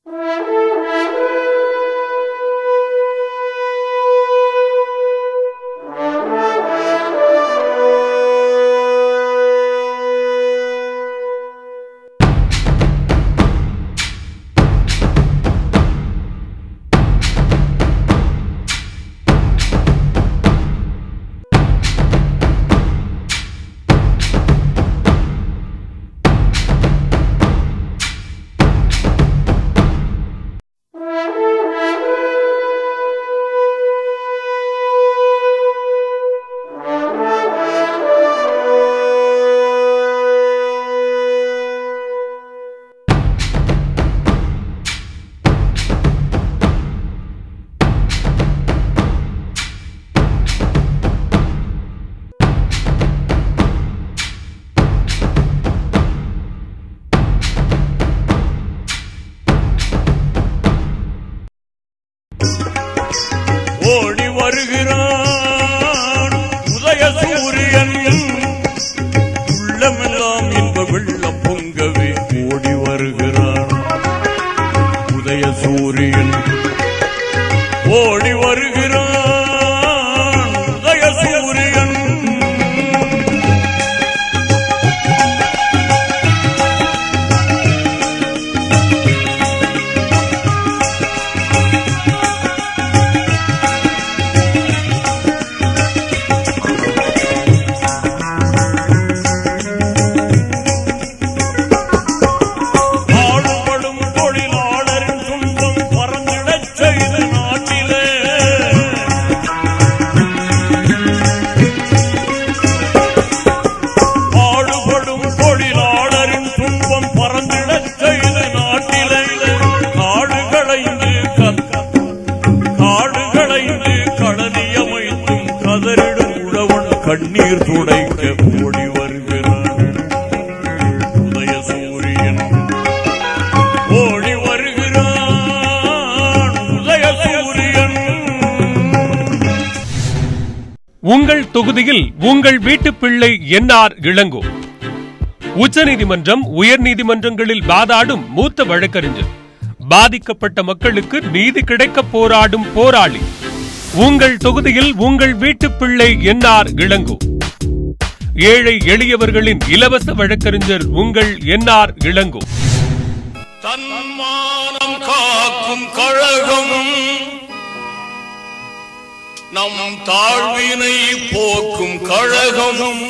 ஓடி வருகிறான் உதய சூரியன் உள்ளமெல்லாம் இன்ப வெள்ளம் பொங்கவே ஓடி வருகிறான் உதய சூரியன் ஓடி வருகிறான் உதய சூரியன் பாடுபடும் தொழிலாளரின் துன்பம் பறந்திடச் செய்த நாட்டிலே பாடுபடும் தொழிலாளரின் துன்பம் பறந்திடச் செய்த நாட்டிலே காடு களைந்து காடு களைந்து களனியமைத்தும் கதறிடும் உழவன் கண்ணீர் துடைக்க ஓடி வருகிறான் உதய சூரியன் ஓடி வருகிறான் உதய சூரியன் உங்கள் தொகுதியில் உங்கள் வீட்டு பிள்ளை என்ஆர் இளங்கோ உச்சநீதிமன்றம் உயர்நீதிமன்றங்களில் வாதாடும் மூத்த வழக்கறிஞர் பாதிக்கப்பட்ட மக்களுக்கு நீதி கிடைக்க போராடும் போராளி உங்கள் தொகுதியில் உங்கள் வீட்டு பிள்ளை என்ஆர் இளங்கோ ஏழை எளியவர்களின் இலவச வழக்கறிஞர் உங்கள் என்ஆர் இளங்கோ தன்மானம் காக்கும் கழகம் நம் தாழ்வினை போக்கும் கழகம்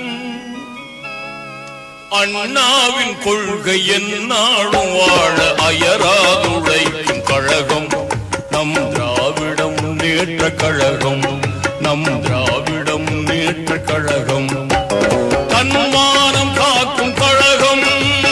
அண்ணாவின் கொள்கை என்னாலும் வாழ அயராதுழைக்கும் கழகம் நம் திராவிடம் முன்னேற்ற கழகம் நம் திராவிடம் முன்னேற்ற கழகம் தன்மானம் காக்கும் கழகம்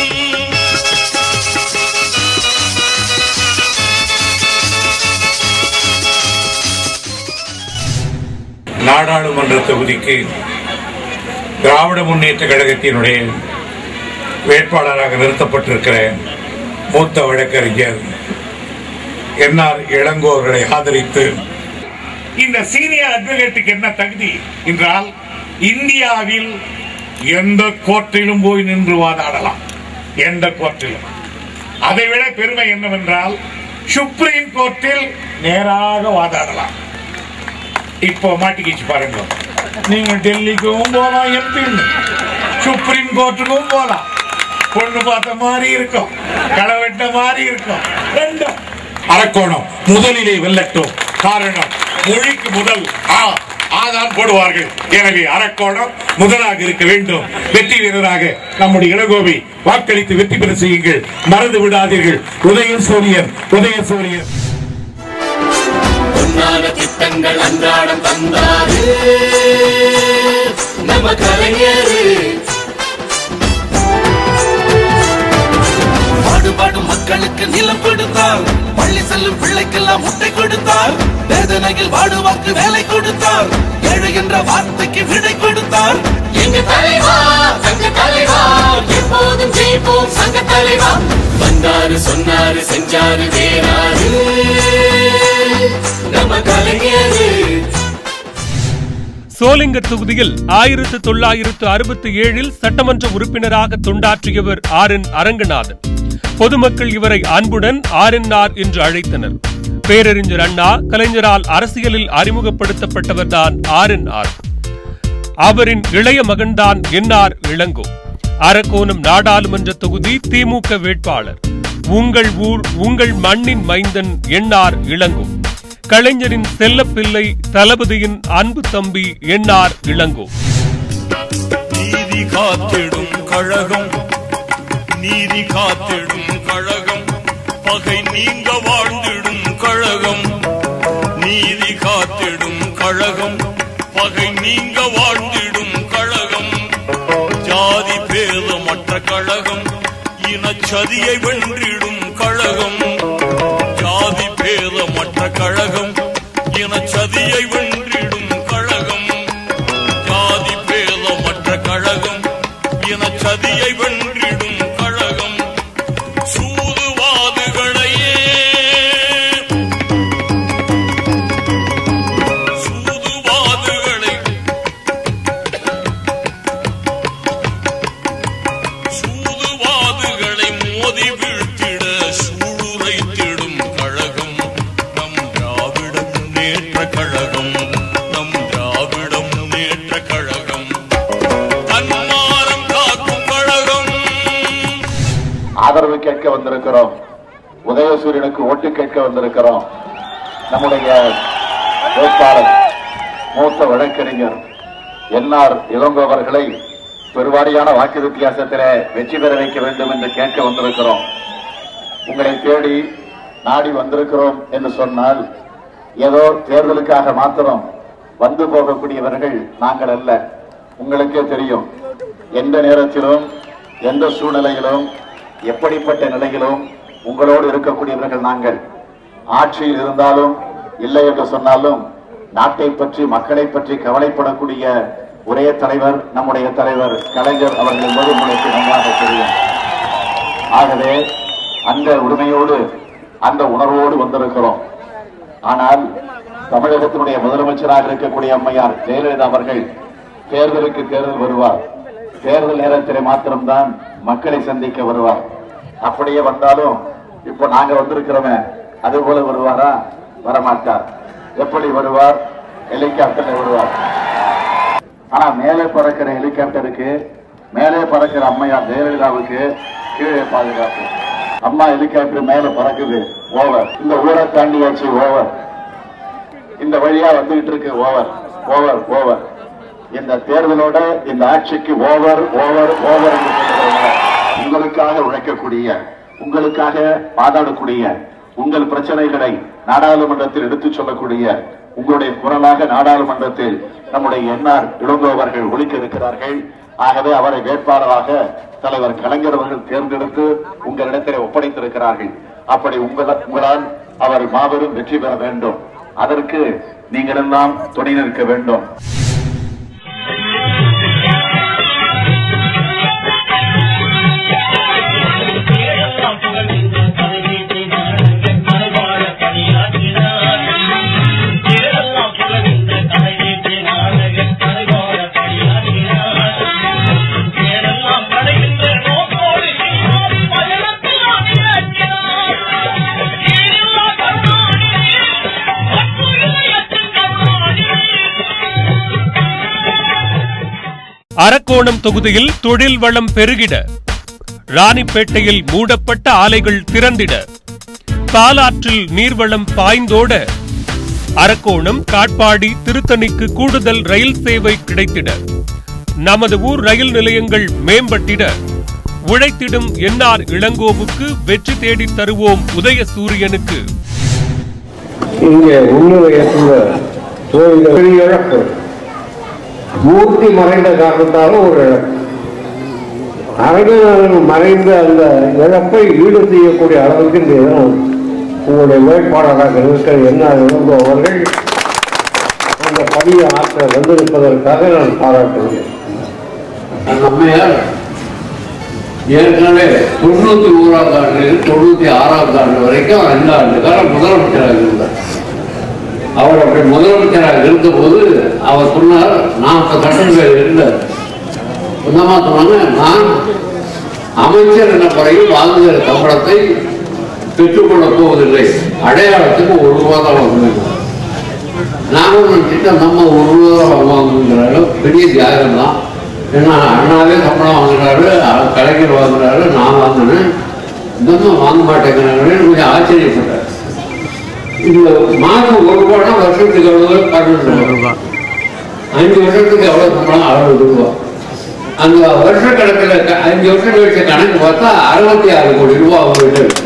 நாடாளுமன்ற தொகுதிக்கு திராவிட முன்னேற்ற கழகத்தினுடைய வேட்பாளராக நிறுத்தப்பட்டிருக்கிற மூத்த வழக்கறிஞர் என்ஆர் இளங்கோ அவர்களை ஆதரித்து இந்த சீனியர் அட்வொகேட்டுக்கு என்ன தகுதி என்றால் இந்தியாவில் எந்த கோர்ட்டிலும் போய் நின்று வாதாடலாம் எந்த கோர்ட்டிலும் அதைவிட பெருமை என்னவென்றால் சுப்ரீம் கோர்ட்டில் நேராக வாதாடலாம் இப்போ மாட்டிக்கிச்சு பாருங்க நீங்க டெல்லிக்கும் போலாம் எம்பி சுப்ரீம் கோர்ட்டுக்கும் போலாம் பொண்ணு பார்த்த மாதிரி இருக்கும் களவெட்ட மாதிரி இருக்கும் ரெண்டும் அரக்கோணம் முதலிலே வெல்லட்டும் காரணம் மொழிக்கு முதல் ஆ ஆதான் போடுவார்கள் எனவே அரக்கோணம் முதலாக இருக்க வேண்டும் வெற்றி வீரராக நம்முடைய இளகோவி வாக்களித்து வெற்றி பெற செய்யுங்கள் மறந்து விடாதீர்கள் உதயசூரியன் உதயசூரியன் பொன்னான திட்டங்கள் அன்றாடம் தந்தாரு நம்ம கலைஞரு பாடுபாடும் மக்களுக்கு நிலம் கொடுத்தார் பள்ளி செல்லும் பிள்ளைக்கெல்லாம் முட்டை கொடுத்தார் வேதனையில் வாடுவாக்கு வேலை கொடுத்தார் ஏழை என்ற வார்த்தைக்கு விடை கொடுத்தார் எங்க தலைவா சங்க தலைவா எப்போதும் ஜெயிப்போம் சங்க தலைவா வந்தாரு சொன்னாரு செஞ்சாரு வேறாரு நம்ம கலைஞரு சோலிங்கர் தொகுதியில் ஆயிரத்து தொள்ளாயிரத்து அறுபத்தி ஏழில் சட்டமன்ற உறுப்பினராக தொண்டாற்றியவர் ஆர் என் அரங்கநாதன் பொதுமக்கள் இவரை அன்புடன் ஆர்என்ஆர் என்று அழைத்தனர் பேரறிஞர் அண்ணா கலைஞரால் அரசியலில் அறிமுகப்படுத்தப்பட்டவர்தான் ஆர்என்ஆர் அவரின் இளைய மகன்தான் என்ஆர் இளங்கோ அரக்கோணம் நாடாளுமன்ற தொகுதி திமுக வேட்பாளர் உங்கள் ஊர் உங்கள் மண்ணின் மைந்தன் என்ஆர் இளங்கோ கலைஞரின் செல்லப்பிள்ளை தளபதியின் அன்பு தம்பி என்ஆர் இளங்கோ நீதி காத்திடும் கழகம் நீதி காத்திடும் கழகம் பகை நீங்க வாழ்ந்திடும் கழகம் நீதி காத்திடும் கழகம் பகை நீங்க வாழ்ந்திடும் கழகம் ஜாதி பேதமற்ற கழகம் இனச்சதியை வென்றிடும் கழகம் ஜாதி பேதமற்ற கழகம் இனச்சதியை வென்றிடும் கழகம் ஜாதி பேதமற்ற கழகம் இனச்சதியை வென்றிடும் கழகம் சூதுவாதுகளையே சூதுவாதுகளை சூதுவாதுகளை மோதி வீழ்த்திட சூளுரைத்திடும் கழகம் நம் திராவிட முன்னேற்ற கழகம் நம் திராவிட முன்னேற்ற கழகம் தன்மானம் காக்கும் கழகம் ஆதரவு கேட்க வந்திருக்கிறோம் உதயசூரியனுக்கு ஓட்டு கேட்க வந்திருக்கிறோம் நம்முடைய வேட்பாளர் மூத்த வழக்கறிஞர் என்ஆர் இளங்கோ அவர்களை பெருவாரியான வாக்கு வித்தியாசத்திலே வெற்றி பெற வைக்க வேண்டும் என்று கேட்க வந்திருக்கிறோம் உங்களை தேடி நாடி வந்திருக்கிறோம் என்று சொன்னால் ஏதோ தேர்தலுக்காக மாத்திரம் வந்து போகக்கூடியவர்கள் நாங்கள் அல்ல உங்களுக்கே தெரியும் எந்த நேரத்திலும் எந்த சூழ்நிலையிலும் எப்படிப்பட்ட நிலையிலும் உங்களோடு இருக்கக்கூடியவர்கள் நாங்கள் ஆட்சியில் இருந்தாலும் இல்லை என்று சொன்னாலும் நாட்டை பற்றி மக்களை பற்றி கவலைப்படக்கூடிய ஒரே தலைவர் நம்முடைய தலைவர் கலைஞர் அவர்கள் என்பது உங்களுக்கு நன்றாக தெரியும் ஆகவே அந்த உரிமையோடு அந்த உணர்வோடு வந்திருக்கிறோம் ஆனால் தமிழகத்தினுடைய முதலமைச்சராக இருக்கக்கூடிய அம்மையார் ஜெயலலிதா அவர்கள் தேர்தலுக்கு தேர்தல் வருவார் தேர்தல் நேரத்திலே மாத்திரம்தான் மக்களை சந்திக்க வருவார் அப்படியே வந்தாலும் இப்போ நாங்க வந்திருக்கிறோமே அது போல வருவாரா வரமாட்டார் எப்படி வருவார் ஹெலிகாப்டர்ல வருவார் ஆனா மேலே பறக்கிற ஹெலிகாப்டருக்கு மேலே பறக்கிற அம்மையார் ஜெயலலிதாவுக்கு கீழே பாதுகாப்பு அம்மா ஹெலிகாப்டர் மேல பறக்குது ஓவர் இந்த ஊரை தாண்டியாச்சு ஓவர் இந்த வழியா வந்துகிட்டு இருக்கு ஓவர் ஓவர் ஓவர் இந்த தேர்தலோட இந்த ஆட்சிக்கு ஓவர் ஓவர் ஓவர் என்று சொல்லுகிறவங்க உங்களுக்காக உழைக்கக்கூடிய உங்களுக்காக வாதாடக்கூடிய உங்கள் பிரச்சனைகளை நாடாளுமன்றத்தில் எடுத்துச் சொல்லக்கூடிய உங்களுடைய குரலாக நாடாளுமன்றத்தில் நம்முடைய என்ஆர் இளங்கோ அவர்கள் ஒழிக்க இருக்கிறார்கள் ஆகவே அவரை வேட்பாளராக தலைவர் கலைஞர் அவர்கள் தேர்ந்தெடுத்து உங்களிடத்திலே ஒப்படைத்திருக்கிறார்கள் அப்படி உங்கள உங்களால் அவர் மாபெரும் வெற்றி பெற வேண்டும் அதற்கு நீங்கள் எல்லாம் துணை நிற்க வேண்டும் அரக்கோணம் தொகுதியில் தொழில் வளம் பெருகிட ராணிப்பேட்டையில் மூடப்பட்ட ஆலைகள் திறந்திட பாலாற்றில் நீர்வளம் பாய்ந்தோட அரக்கோணம் காட்பாடி திருத்தணிக்கு கூடுதல் ரயில் சேவை கிடைத்திட நமது ஊர் ரயில் நிலையங்கள் மேம்பட்டிட உழைத்திடும் என்ஆர் இளங்கோவுக்கு வெற்றி தேடித் தருவோம் உதயசூரியனுக்கு இங்கே முன்னிலையத்துல கோயில பெரிய இழப்பு மூர்த்தி மறைந்த காரணத்தால ஒரு இழப்பு அரங்கநாதன் மறைந்த அந்த இழப்பை ஈடு செய்யக்கூடிய அளவுக்கு இந்த இடம் உங்களுடைய வேட்பாளராக இருக்கிற என்ன இளங்கோ அவர்கள் அந்த பணியை ஆற்ற வந்திருப்பதற்காக நான் பாராட்டுகிறேன் அந்த அம்மையார் ஏற்கனவே தொண்ணூத்தி ஓராம் ஆண்டிலிருந்து தொண்ணூத்தி ஆறாம் ஆண்டு வரைக்கும் ரெண்டு ஆண்டு காலம் முதலமைச்சராக இருந்தார் அவர் அப்படி முதலமைச்சராக இருந்தபோது அவர் சொன்னார் நான் அப்ப சட்டசபையில் இருந்தார் என்னமா சொன்னாங்க நான் அமைச்சர் என்ற முறையில் வாங்குகிற சம்பளத்தை பெற்றுக்கொள்ளப் போவதில்லை அடையாளத்துக்கு ஒரு ரூபா தான் வாங்குவீங்க நாங்களும் நினைச்சிட்டு நம்ம ஒரு ரூபா தான் வாங்குங்கிறாரு பெரிய தியாகம் தான் ஏன்னா அண்ணாவே சம்பளம் வாங்குறாரு அ- கலைஞர் வாங்குறாரு நான் வாங்கினேன் இன்னமும் வாங்க மாட்டேங்கிறாங்கன்னு கொஞ்சம் ஆச்சரியப்பட்டார் இந்த மாதம் ஒரு ரூபானா வருஷத்துக்கு எவ்வளவு பன்னெண்டு ரூபா அஞ்சு வருஷத்துக்கு எவ்வளவு சம்பளம் அறுபது ரூபா அந்த வருஷ கணக்கில் க- அஞ்சு வருஷம் கழிச்ச கணக்கு பார்த்தா அறுபத்தி ஆறு கோடி ரூபா அவங்ககிட்ட இருக்கு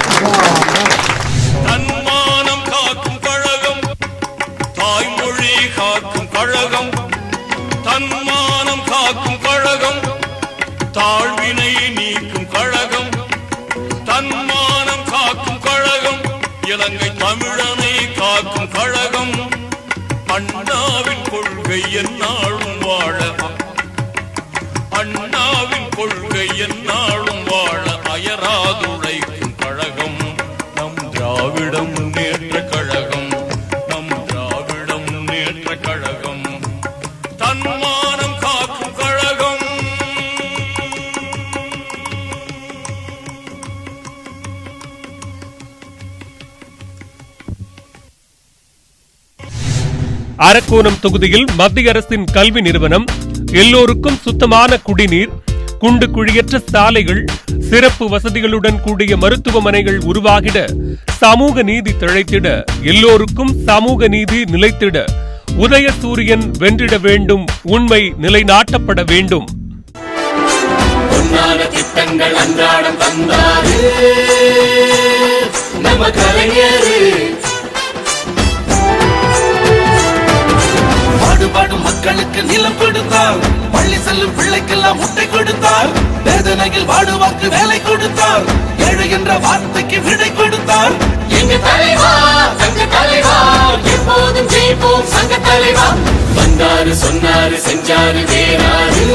தன்மானம் காக்கும் கழகம் தாய்மொழி காக்கும் கழகம் தன்மானம் காக்கும் கழகம் தாழ்வினை நீக்கும் கழகம் தன்மானம் காக்கும் கழகம் இலங்கை தமிழனை காக்கும் கழகம் அண்ணாவின் கொள்கை எந்நாளும் வாழ அண்ணாவின் கொள்கை எந்நாளும் வாழ அயராதுழைக்கும் கழகம் நம் திராவிட முன்னேற்ற கழகம் நம் திராவிட முன்னேற்ற கழகம் தன்மானம் காக்கும் கழகம் அரக்கோணம் தொகுதியில் மத்திய அரசின் கல்வி நிறுவனம் எல்லோருக்கும் சுத்தமான குடிநீர் குண்டு குழியற்ற சாலைகள் சிறப்பு வசதிகளுடன் கூடிய மருத்துவமனைகள் உருவாகிட சமூக நீதி திளைத்திட எல்லோருக்கும் சமூக நீதி நிலைத்திட உதயசூரியன் வென்றிட வேண்டும் உண்மை நிலைநாட்டப்பட வேண்டும் பொன்னான திட்டங்கள் அன்றாடம் தந்தாரு நம்ம கலைஞரு பாடுபாடும் மக்களுக்கு நிலம் கொடுத்தார் பள்ளி செல்லும் பிள்ளைக்கெல்லாம் முட்டை கொடுத்தார் வேதனையில் வாடுவாக்கு வேலை கொடுத்தார் ஏழை என்ற வார்த்தைக்கு விடை கொடுத்தார் எங்க தலைவா சங்க தலைவா எப்போதும் ஜெயிப்போம் சங்க தலைவா வந்தாரு சொன்னாரு செஞ்சாரு வேறாரு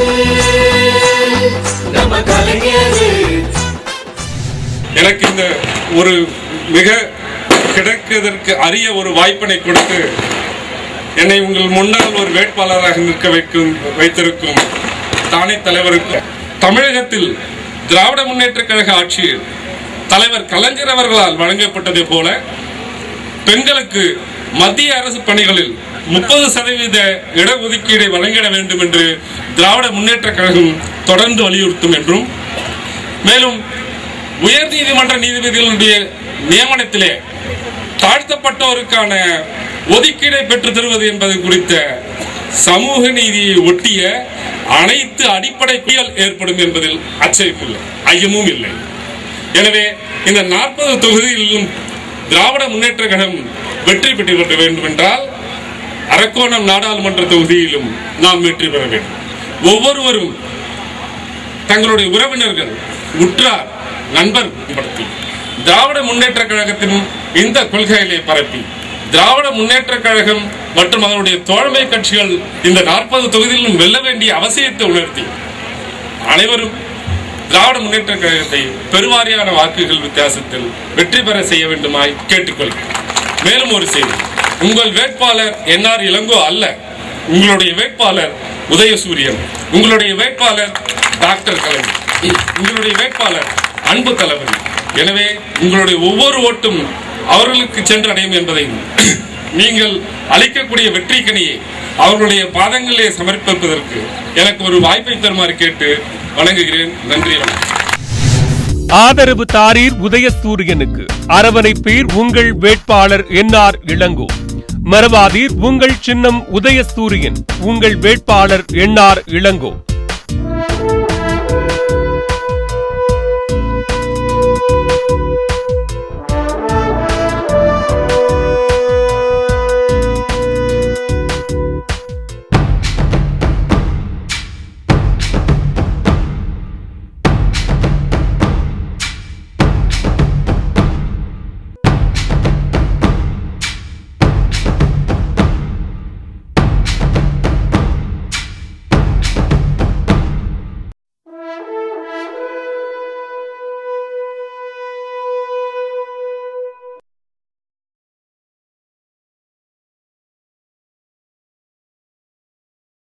நம்ம கலைஞரு எனக்கு இந்த ஒரு மிக கிடைப்பதற்கு அரிய ஒரு வாய்ப்பினை கொடுத்து என்னை உங்கள் முன்னால் ஒரு வேட்பாளராக நிற்க வைக்கும் வைத்திருக்கும் தானே தலைவருக்கும் தமிழகத்தில் திராவிட முன்னேற்ற கழக ஆட்சியில் தலைவர் கலைஞர் அவர்களால் வழங்கப்பட்டதை போல பெண்களுக்கு மத்திய அரசு பணிகளில் முப்பது சதவீத இடஒதுக்கீடை வழங்கிட வேண்டும் என்று திராவிட முன்னேற்ற கழகம் தொடர்ந்து வலியுறுத்தும் என்றும் மேலும் உயர் நீதிமன்ற நீதிபதிகளுடைய நியமனத்திலே தாழ்த்தப்பட்டோருக்கான ஒதுக்கீடை பெற்று தருவது என்பது குறித்த சமூக நீதியை ஒட்டிய அனைத்து அடிப்படை புயல் ஏற்படும் என்பதில் அச்சமில்லை ஐயமும் இல்லை எனவே இந்த நாற்பது தொகுதிகளிலும் திராவிட முன்னேற்ற கழகம் வெற்றி பெற்று வேண்டும் என்றால் அரக்கோணம் நாடாளுமன்ற தொகுதியிலும் நாம் வெற்றி பெற வேண்டும் ஒவ்வொருவரும் தங்களுடைய உறவினர்கள் உற்றார் நண்பர் படுத்தி திராவிட முன்னேற்ற கழகத்தின் இந்த கொள்கைகளை பரப்பி திராவிட முன்னேற்ற கழகம் மற்றும் அதனுடைய தோழமை கட்சிகள் இந்த நாற்பது தொகுதியிலும் வெல்ல வேண்டிய அவசியத்தை உணர்த்தி அனைவரும் திராவிட முன்னேற்ற கழகத்தை பெருவாரியான வாக்குகள் வித்தியாசத்தில் வெற்றி பெற செய்ய வேண்டுமாய் கேட்டுக்கொள்கிறேன் மேலும் ஒரு செய்தி உங்கள் வேட்பாளர் என்ஆர் இளங்கோ அல்ல உங்களுடைய வேட்பாளர் உதயசூரியன் உங்களுடைய வேட்பாளர் டாக்டர் கலைஞர் உங்களுடைய வேட்பாளர் அன்பு தளபதி எனவே உங்களுடைய ஒவ்வொரு ஓட்டும் அவர்களுக்கு சென்று அடையும் என்பதை நீங்கள் அளிக்கக்கூடிய வெற்றிக்கனியை அவர்களுடைய பாதங்களிலே சமர்ப்பிப்பதற்கு எனக்கு ஒரு வாய்ப்பை தருமாறு கேட்டு வணங்குகிறேன் நன்றி வணக்கம் ஆதரவு தாரீர் உதயசூரியனுக்கு அரவணைப்பீர் உங்கள் வேட்பாளர் என்ஆர் இளங்கோ மறவாதீர் உங்கள் சின்னம் உதயசூரியன் உங்கள் வேட்பாளர் என்ஆர் இளங்கோ